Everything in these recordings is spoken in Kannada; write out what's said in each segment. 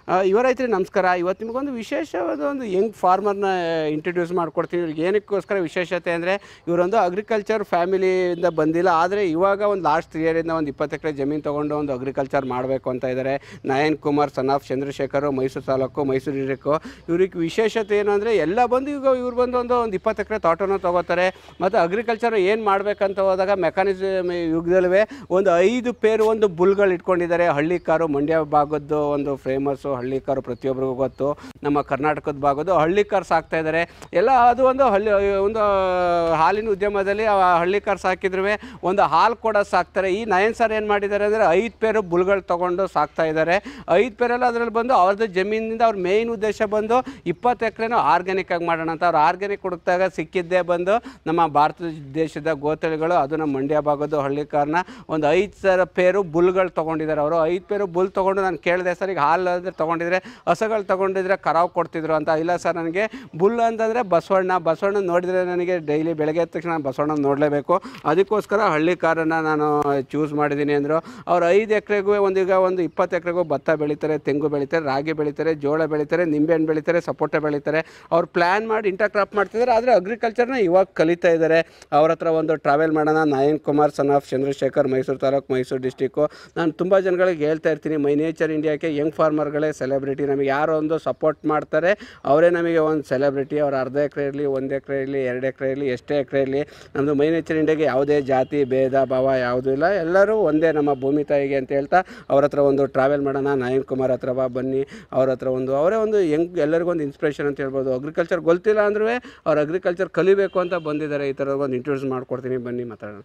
ಯುವ ರೈತರಿಗೆ ನಮಸ್ಕಾರ ಇವತ್ತು ನಿಮಗೊಂದು ವಿಶೇಷವಾದ ಒಂದು ಯಂಗ್ ಫಾರ್ಮರ್ನ ಇಂಟ್ರಡ್ಯೂಸ್ ಮಾಡ್ಕೊಡ್ತೀನಿ ಇವ್ರಿಗೆ ಏನಕ್ಕೋಸ್ಕರ ವಿಶೇಷತೆ ಅಂದರೆ ಇವರೊಂದು ಅಗ್ರಿಕಲ್ಚರ್ ಫ್ಯಾಮಿಲಿಯಿಂದ ಬಂದಿಲ್ಲ ಆದರೆ ಇವಾಗ ಒಂದು ಲಾಸ್ಟ್ ತ್ರೀ ಇಯರಿಂದ ಒಂದು ಇಪ್ಪತ್ತು ಎಕರೆ ಜಮೀನು ತೊಗೊಂಡು ಒಂದು ಅಗ್ರಿಕಲ್ಚರ್ ಮಾಡಬೇಕು ಅಂತ ಇದ್ದಾರೆ Nayan Kumar son of Chandrashekar Mysuru taluk Mysuru district ಇವ್ರಿಗೆ ವಿಶೇಷತೆ ಏನು ಅಂದರೆ ಎಲ್ಲ ಬಂದು ಈಗ ಇವ್ರು ಬಂದು ಒಂದು ಒಂದು ಇಪ್ಪತ್ತು ಎಕರೆ ತೋಟನೂ ತೊಗೋತಾರೆ ಮತ್ತು ಅಗ್ರಿಕಲ್ಚರ್ ಏನು ಮಾಡಬೇಕಂತ ಹೋದಾಗ ಮೆಕ್ಯಾನಿಸಮ್ ಯುಗದಲ್ಲೇ ಒಂದು ಐದು ಪೇರು ಒಂದು ಬುಲ್ಗಳು ಇಟ್ಕೊಂಡಿದ್ದಾರೆ ಹಳ್ಳಿ ಕಾರು ಮಂಡ್ಯ ಭಾಗದ್ದು ಒಂದು ಫೇಮಸ್ಸು ಹಳ್ಳಿ ಕಾರು ಪ್ರತಿಯೊಬ್ಬರಿಗೂ ಗೊತ್ತು ನಮ್ಮ ಕರ್ನಾಟಕದ ಭಾಗದ್ದು ಹಳ್ಳಿ ಕಾರ್ ಸಾಕ್ತಾ ಇದ್ದಾರೆ ಎಲ್ಲ ಅದು ಒಂದು ಹಳ್ಳಿ ಒಂದು ಹಾಲಿನ ಉದ್ಯಮದಲ್ಲಿ ಆ ಹಳ್ಳಿ ಕಾರ್ ಸಾಕಿದ್ರು ಒಂದು ಹಾಲು ಕೂಡ ಸಾಕ್ತಾರೆ ಈ ನಯನ್ ಸರ್ ಏನು ಮಾಡಿದ್ದಾರೆ ಅಂದರೆ ಐದು ಪೇರು ಬುಲ್ಗಳು ತೊಗೊಂಡು ಸಾಕ್ತಾ ಇದ್ದಾರೆ ಐದು ಪೇರಲ್ಲಿ ಅದರಲ್ಲಿ ಬಂದು ಅವ್ರದ್ದು ಜಮೀನಿಂದ ಅವ್ರ ಮೇಯ್ನ್ ಉದ್ದೇಶ ಬಂದು ಇಪ್ಪತ್ತು ಎಕರೆನೂ ಆರ್ಗ್ಯಾನಿಕ್ ಆಗಿ ಮಾಡೋಣ ಅಂತ ಅವ್ರು ಆರ್ಗ್ಯಾನಿಕ್ ಹುಡುಕ್ದಾಗ ಸಿಕ್ಕಿದ್ದೇ ಬಂದು ನಮ್ಮ ಭಾರತ ದೇಶದ ಗೋತಳಿಗಳು ಅದು ನಮ್ಮ ಮಂಡ್ಯ ಭಾಗದ್ದು ಹಳ್ಳಿ ಕಾರ್ನ ಒಂದು ಐದು ಸರ ಪೇರು ಬುಲ್ಗಳು ತೊಗೊಂಡಿದ್ದಾರೆ ಅವರು ಐದು ಪೇರು ಬುಲ್ ತೊಗೊಂಡು ನಾನು ಕೇಳಿದೆ ಸರ್ ಈಗ ಹಾಲು ಅಂದರೆ ತೊಗೊಂಡಿದ್ರೆ ಹಸುಗಳು ತೊಗೊಂಡಿದ್ರೆ ಕರಾವು ಕೊಡ್ತಿದ್ರು ಅಂತ ಇಲ್ಲ ಸರ್ ನನಗೆ ಬುಲ್ ಅಂತಂದರೆ ಬಸವಣ್ಣ ಬಸವಣ್ಣ ನೋಡಿದರೆ ನನಗೆ ಡೈಲಿ ಬೆಳಗ್ಗೆ ಎದ್ದ ತಕ್ಷಣ ಬಸವಣ್ಣ ನೋಡಲೇಬೇಕು ಅದಕ್ಕೋಸ್ಕರ ಹಳ್ಳಿ ಕಾರನ್ನು ನಾನು ಚೂಸ್ ಮಾಡಿದ್ದೀನಿ ಅಂದರು ಅವ್ರು ಐದು ಎಕರೆಗೂ ಒಂದು ಈಗ ಒಂದು ಇಪ್ಪತ್ತು ಎಕರೆಗೂ ಭತ್ತ ಬೆಳೀತಾರೆ ತೆಂಗು ಬೆಳೀತಾರೆ ರಾಗಿ ಬೆಳೀತಾರೆ ಜೋಳ ಬೆಳೀತಾರೆ ನಿಂಬೆಹಣ್ಣು ಬೆಳೀತಾರೆ ಸಪೋಟ ಬೆಳೀತಾರೆ ಅವ್ರು ಪ್ಲ್ಯಾನ್ ಮಾಡಿ ಇಂಟರ್ ಕ್ರಾಪ್ ಮಾಡ್ತಿದ್ದಾರೆ ಆದರೆ ಅಗ್ರಿಕಲ್ಚರ್ನ ಇವಾಗ ಕಲಿತಾ ಇದ್ದಾರೆ ಅವ್ರ ಹತ್ರ ಒಂದು ಟ್ರಾವೆಲ್ ಮಾಡೋಣ Nayan Kumar son of Chandrashekar Mysuru taluk Mysuru district ನಾನು ತುಂಬ ಜನಗಳಿಗೆ ಹೇಳ್ತಾ ಇರ್ತೀನಿ ಮೈ ನೇಚರ್ ಇಂಡಿಯಾಕ್ಕೆ ಯಂಗ್ ಫಾರ್ಮರ್ಗಳೇ ಸೆಲೆಬ್ರಿಟಿ ನಮಗೆ ಯಾರು ಒಂದು ಸಪೋರ್ಟ್ ಮಾಡ್ತಾರೆ ಅವರೇ ನಮಗೆ ಒಂದು ಸೆಲೆಬ್ರಿಟಿ ಅವ್ರು ಅರ್ಧ ಎಕರೆ ಇರಲಿ ಒಂದು ಎಕರೆ ಇರಲಿ ಎರಡು ಎಕರೆ ಇರಲಿ ಎಷ್ಟೇ ಎಕರೆ ಇರಲಿ ನಮ್ಮದು ಮೈ ನೇಚರ್ ಇಂಡಿಯಾಗೆ ಯಾವುದೇ ಜಾತಿ ಭೇದ ಭಾವ ಯಾವುದೂ ಇಲ್ಲ ಎಲ್ಲರೂ ಒಂದೇ ನಮ್ಮ ಭೂಮಿ ತಾಯಿಗೆ ಅಂತ ಹೇಳ್ತಾ ಅವ್ರ ಹತ್ರ ಒಂದು ಟ್ರಾವೆಲ್ ಮಾಡೋಣ ನಯನ್ ಕುಮಾರ್ ಹತ್ರ ಬಾ ಬನ್ನಿ ಅವ್ರ ಹತ್ರ ಒಂದು ಅವರೇ ಒಂದು ಯಂಗ್ ಎಲ್ಲರಿಗೂ ಒಂದು ಇನ್ಸ್ಪಿರೇಷನ್ ಅಂತ ಹೇಳ್ಬೋದು ಅಗ್ರಿಕಲ್ಚರ್ ಗೊತ್ತಿಲ್ಲ ಅಂದ್ರೂ ಅವ್ರು ಅಗ್ರಿಕಲ್ಚರ್ ಕಲಿಬೇಕು ಅಂತ ಬಂದಿದ್ದಾರೆ ಈ ಥರದ ಒಂದು ಇಂಟ್ರೊಡ್ಯೂಸ್ ಮಾಡ್ಕೊಡ್ತೀನಿ ಬನ್ನಿ ಮಾತಾಡೋಣ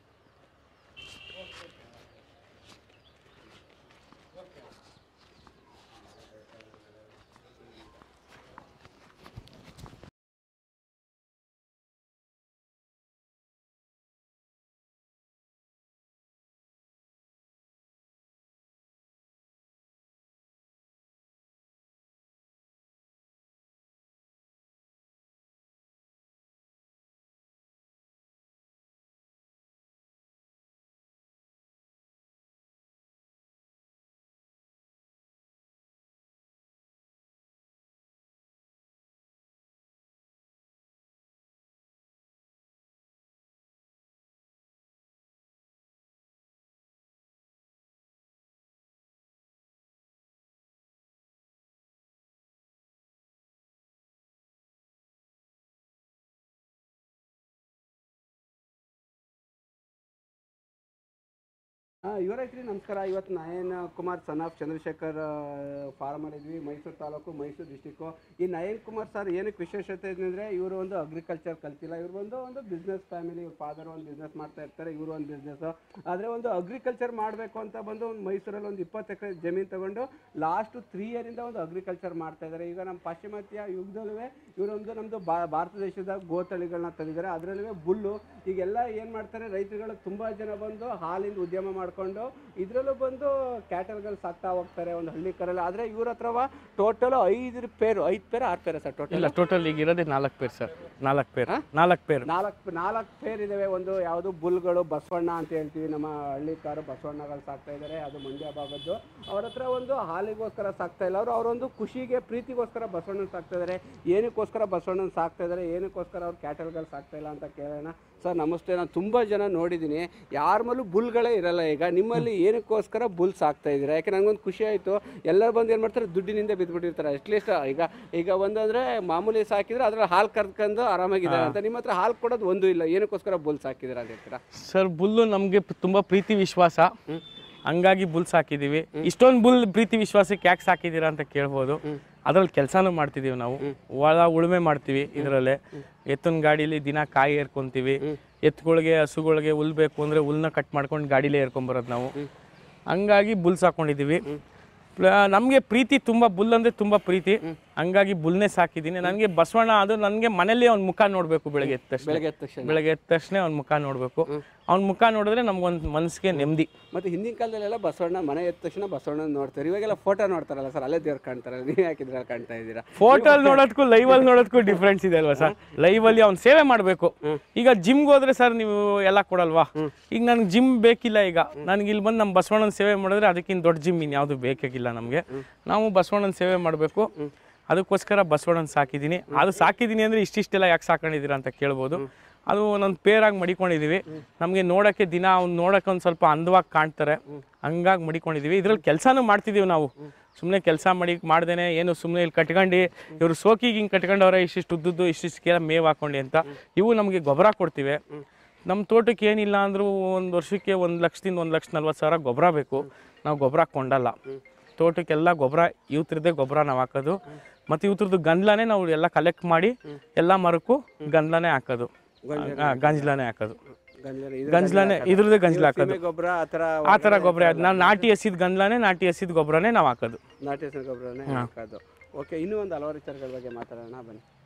ಹಾಂ ಇವರೈತ್ರಿ ನಮಸ್ಕಾರ ಇವತ್ತು Nayan Kumar son of Chandrashekar farmer ಇದ್ವಿ ಮೈಸೂರು ತಾಲೂಕು ಮೈಸೂರು ಡಿಸ್ಟಿಕ್ಕು ಈ ನಯನ್ ಕುಮಾರ್ ಸರ್ ಏನಕ್ಕೆ ವಿಶೇಷತೆ ಇದೆ ಅಂದರೆ ಇವರು ಒಂದು ಅಗ್ರಿಕಲ್ಚರ್ ಕಲ್ತಿಲ್ಲ ಇವ್ರು ಬಂದು ಒಂದು ಬಿಸ್ನೆಸ್ ಫ್ಯಾಮಿಲಿ ಇವ್ರ ಫಾದರ್ ಒಂದು ಬಿಸ್ನೆಸ್ ಮಾಡ್ತಾ ಇರ್ತಾರೆ ಇವರು ಒಂದು ಬಿಸ್ನೆಸ್ಸು ಆದರೆ ಒಂದು ಅಗ್ರಿಕಲ್ಚರ್ ಮಾಡಬೇಕು ಅಂತ ಬಂದು ಒಂದು ಮೈಸೂರಲ್ಲಿ ಒಂದು ಇಪ್ಪತ್ತು ಎಕರೆ ಜಮೀನು ತಗೊಂಡು ಲಾಸ್ಟ್ ತ್ರೀ ಇಯರಿಂದ ಒಂದು ಅಗ್ರಿಕಲ್ಚರ್ ಮಾಡ್ತಾ ಇದ್ದಾರೆ ಈಗ ನಮ್ಮ ಪಾಶ್ಚಿಮಾತ್ಯ ಯುಗದಲ್ಲೂ ಇವರೊಂದು ನಮ್ಮದು ಭಾರತ ದೇಶದ ಗೋತಳಿಗಳನ್ನ ತಂದಿದ್ದಾರೆ ಅದರಲ್ಲೂ ಬುಲ್ಲು ಈಗೆಲ್ಲ ಏನು ಮಾಡ್ತಾರೆ ರೈತರುಗಳು ತುಂಬ ಜನ ಬಂದು ಹಾಲಿಂದ ಉದ್ಯಮ ಮಾಡಿಕೊಂಡು ಇದರಲ್ಲೂ ಬಂದು ಕ್ಯಾಟಲ್ಗಳು ಸಾಕ್ತಾ ಹೋಗ್ತಾರೆ ಒಂದು ಹಳ್ಳಿ ಕರಲ್ಲಿ ಆದರೆ ಇವ್ರ ಹತ್ರವ ಟೋಟಲ್ ಐದು ಪೇರು ಐದು ಪೇರು ಆರು ಪೇರ ಸರ್ ಟೋಟಲ್ ಇಲ್ಲ ಟೋಟಲ್ ಈಗ ಇರೋದೇ ನಾಲ್ಕು ಪೇರ್ ಸರ್ ನಾಲ್ಕು ಪೇರ್ ನಾಲ್ಕು ಪೇರ್ ನಾಲ್ಕು ನಾಲ್ಕು ಪೇರ್ ಇದಾವೆ ಒಂದು ಯಾವುದು ಬುಲ್ಗಳು ಬಸವಣ್ಣ ಅಂತ ಹೇಳ್ತೀವಿ ನಮ್ಮ ಹಳ್ಳಿ ಕಾರು ಬಸವಣ್ಣಗಳು ಸಾಕ್ತಾ ಇದ್ದಾರೆ ಅದು ಮಂಡ್ಯ ಭಾಗದ್ದು ಅವ್ರ ಹತ್ರ ಒಂದು ಹಾಲಿಗೋಸ್ಕರ ಸಾಕ್ತಾ ಇಲ್ಲ ಅವರು ಅವರೊಂದು ಖುಷಿಗೆ ಪ್ರೀತಿಗೋಸ್ಕರ ಬಸವಣ್ಣನ ಸಾಕ್ತಾ ಇದ್ದಾರೆ ಏನಕ್ಕೋಸ್ಕರ ಬಸವಣ್ಣನ ಸಾಕ್ತಾ ಇದ್ದಾರೆ ಏನಕ್ಕೋಸ್ಕರ ಅವ್ರು ಕ್ಯಾಟಲ್ಗಳು ಸಾಕ್ತಾ ಇಲ್ಲ ಅಂತ ಕೇಳೋಣ ಸರ್ ನಮಸ್ತೆ ನಾನು ತುಂಬ ಜನ ನೋಡಿದ್ದೀನಿ ಯಾರ ಮೇಲೂ ಬುಲ್ಗಳೇ ಇರಲ್ಲ ಈಗ ನಿಮ್ಮಲ್ಲಿ ಏನಕ್ಕೋಸ್ಕರ ಬುಲ್ ಸಾಕ್ತಾ ಇದ್ದೀರಾ ಯಾಕೆ ನನಗೊಂದು ಖುಷಿ ಆಯಿತು ಎಲ್ಲರೂ ಬಂದು ಏನು ಮಾಡ್ತಾರೆ ದುಡ್ಡಿನಿಂದ ಬಿದ್ದುಬಿಟ್ಟಿರ್ತಾರೆ ಅಟ್ಲೀಸ್ಟ್ ಈಗ ಈಗ ಒಂದಂದರೆ ಮಾಮೂಲಿ ಸಾಕಿದ್ರೆ ಅದ್ರಲ್ಲಿ ಹಾಲು ಕರ್ಕೊಂಡು ಆರಾಮಾಗಿದ್ದಾರೆ ಅಂತ ನಿಮ್ಮ ಹತ್ರ ಹಾಲು ಕೊಡೋದು ಒಂದು ಇಲ್ಲ ಏನಕ್ಕೋಸ್ಕರ ಬುಲ್ ಸಾಕಿದ್ದೀರಾ ಅಂತ ಹೇಳ್ತೀರಾ ಸರ್ ಬುಲ್ಲು ನಮಗೆ ತುಂಬ ಪ್ರೀತಿ ವಿಶ್ವಾಸ ಹಂಗಾಗಿ ಬುಲ್ ಸಾಕಿದೀವಿ ಇಷ್ಟೊಂದು ಬುಲ್ ಪ್ರೀತಿ ವಿಶ್ವಾಸಕ್ಕೆ ಯಾಕೆ ಸಾಕಿದ್ದೀರಾ ಅಂತ ಕೇಳ್ಬೋದು ಅದ್ರಲ್ಲಿ ಕೆಲಸನೂ ಮಾಡ್ತಿದೀವಿ ನಾವು ಒಳ ಉಳುಮೆ ಮಾಡ್ತೀವಿ ಇದರಲ್ಲೇ ಎತ್ತಿನ ಗಾಡೀಲಿ ದಿನ ಕಾಯಿ ಏರ್ಕೊಂತೀವಿ ಎತ್ತುಗಳಿಗೆ ಹಸುಗಳಿಗೆ ಹುಲ್ ಬೇಕು ಅಂದ್ರೆ ಹುಲ್ನ ಕಟ್ ಮಾಡ್ಕೊಂಡು ಗಾಡಿಲೇ ಏರ್ಕೊಂಬರೋದು ನಾವು ಹಂಗಾಗಿ ಬುಲ್ ಸಾಕೊಂಡಿದೀವಿ ನಮಗೆ ಪ್ರೀತಿ ತುಂಬ ಬುಲ್ ಅಂದರೆ ತುಂಬ ಪ್ರೀತಿ ಹಂಗಾಗಿ ಬುಲ್ನೇ ಸಾಕಿದ್ದೀನಿ ನನಗೆ ಬಸವಣ್ಣ ಅದು ನನಗೆ ಮನೇಲಿ ಅವ್ನ ಮುಖ ನೋಡಬೇಕು ಬೆಳಗ್ಗೆ ಎದ್ದ ತಕ್ಷಣ ಬೆಳಗ್ಗೆ ಎದ್ದ ತಕ್ಷಣ ಬೆಳಗ್ಗೆ ಎದ್ದ ತಕ್ಷಣ ಅವ್ನ ಮುಖ ನೋಡಬೇಕು ಅವ್ನ ಮುಖ ನೋಡಿದ್ರೆ ನಮ್ಗೊಂದು ಮನಸ್ಸಿಗೆ ನೆಮ್ಮದಿ ಮತ್ತೆ ಹಿಂದಿನ ಕಾಲದಲ್ಲೆಲ್ಲ ಬಸವಣ್ಣ ಮನೆ ಎದ್ದ ತಕ್ಷಣ ಬಸವಣ್ಣ ನೋಡ್ತಾರೆ ಇವಾಗೆಲ್ಲ ಫೋಟೋ ನೋಡ್ತಾರಲ್ಲ ಸರ್ ಅಲ್ಲೇ ದೇವ್ರು ಕಾಣ್ತಾರಲ್ಲ ನೀವು ಹಾಕಿದ್ರೆ ಕಾಣ್ತಾ ಇದ್ದೀರಾ ಫೋಟೋ ನೋಡೋದಕ್ಕೂ ಲೈವ್ ಅಲ್ಲಿ ನೋಡೋದಕ್ಕೂ ಡಿಫ್ರೆನ್ಸ್ ಇದೆ ಅಲ್ವಾ ಸರ್ ಲೈವ್ ಅಲ್ಲಿ ಅವ್ನು ಸೇವೆ ಮಾಡಬೇಕು ಈಗ ಜಿಮ್ಗೆ ಹೋದ್ರೆ ಸರ್ ನೀವು ಎಲ್ಲ ಕೊಡಲ್ವಾ ಈಗ ನನಗೆ ಜಿಮ್ ಬೇಕಿಲ್ಲ ಈಗ ನನಗೆ ಇಲ್ಲಿ ಬಂದು ನಮ್ಮ ಬಸವಣ್ಣನ ಸೇವೆ ಮಾಡಿದ್ರೆ ಅದಕ್ಕಿಂತ ದೊಡ್ಡ ಜಿಮ್ ಇನ್ಯಾವುದು ಬೇಕಾಗಿಲ್ಲ ನಮಗೆ ನಾವು ಬಸವಣ್ಣನ ಸೇವೆ ಮಾಡಬೇಕು ಅದಕ್ಕೋಸ್ಕರ ಬಸವಣ್ಣನ ಸಾಕಿದ್ದೀನಿ ಅದು ಸಾಕಿದ್ದೀನಿ ಅಂದರೆ ಇಷ್ಟಿಷ್ಟೆಲ್ಲ ಯಾಕೆ ಸಾಕೊಂಡಿದ್ದೀರಾ ಅಂತ ಕೇಳ್ಬೋದು ಅದು ಒಂದೊಂದು ಪೇರಾಗಿ ಮಡಿಕೊಂಡಿದ್ದೀವಿ ನಮಗೆ ನೋಡೋಕ್ಕೆ ದಿನ ಅವ್ನು ನೋಡೋಕೆ ಒಂದು ಸ್ವಲ್ಪ ಅಂದವಾಗಿ ಕಾಣ್ತಾರೆ ಹಂಗಾಗಿ ಮಡಿಕೊಂಡಿದ್ದೀವಿ ಇದ್ರಲ್ಲಿ ಕೆಲಸನೂ ಮಾಡ್ತಿದ್ದೀವಿ ನಾವು ಸುಮ್ಮನೆ ಕೆಲಸ ಮಾಡಿ ಮಾಡ್ದೇನೆ ಏನು ಸುಮ್ಮನೆ ಇಲ್ಲಿ ಕಟ್ಕೊಂಡು ಇವರು ಸೋಕಿಗೆ ಹಿಂಗೆ ಕಟ್ಕೊಂಡವ್ರೆ ಇಷ್ಟಿಷ್ಟು ಉದ್ದುದ್ದು ಇಷ್ಟಿಷ್ಟಕ್ಕೆಲ್ಲ ಮೇವು ಹಾಕೊಂಡು ಅಂತ ಇವು ನಮಗೆ ಗೊಬ್ಬರ ಕೊಡ್ತಿವೆ ನಮ್ಮ ತೋಟಕ್ಕೆ ಏನಿಲ್ಲ ಅಂದರೂ ಒಂದು ವರ್ಷಕ್ಕೆ ಒಂದು ಲಕ್ಷದಿಂದ ಒಂದು ಲಕ್ಷ ನಲ್ವತ್ತು ಸಾವಿರ ಗೊಬ್ಬರ ಬೇಕು ನಾವು ಗೊಬ್ಬರ ಕೊಂಡಲ್ಲ ತೋಟಕ್ಕೆಲ್ಲ ಗೊಬ್ಬರ ಇವತ್ರದ್ದೇ ಗೊಬ್ಬರ ನಾವು ಹಾಕೋದು ಮತ್ತು ಇವತ್ರದ್ದು ಗಂಜ್ಲಾನೇ ನಾವು ಎಲ್ಲ ಕಲೆಕ್ಟ್ ಮಾಡಿ ಎಲ್ಲ ಮರಕ್ಕೂ ಗಂಜ್ಲಾನೇ ಹಾಕೋದು ಹಾಂ ಗಂಜ್ಲಾನೇ ಹಾಕೋದು ಗಂಜಲ ಇದು ಗಂಜ್ಲಾನೇ ಇದ್ರದ್ದೇ ಗಂಜ್ಲ ಹಾಕೋದು ಸೀಮೆ ಗೊಬ್ಬರ ಆ ಥರ ಆ ಥರ ಗೊಬ್ಬರ ನಾವು ನಾಟಿ ಹಸಿದ ಗಂಜ್ಲಾನೇ ನಾಟಿ ಹಸಿದ ಗೊಬ್ಬರನೇ ನಾವು ಹಾಕೋದು ನಾಟಿ ಹಸಿರು ಗೊಬ್ಬರನೇ ಹಾಕೋದು ಓಕೆ ಇನ್ನೂ ಒಂದು ಹಲವಾರು ವಿಚಾರಗಳ ಬಗ್ಗೆ ಮಾತಾಡೋಣ ಬನ್ನಿ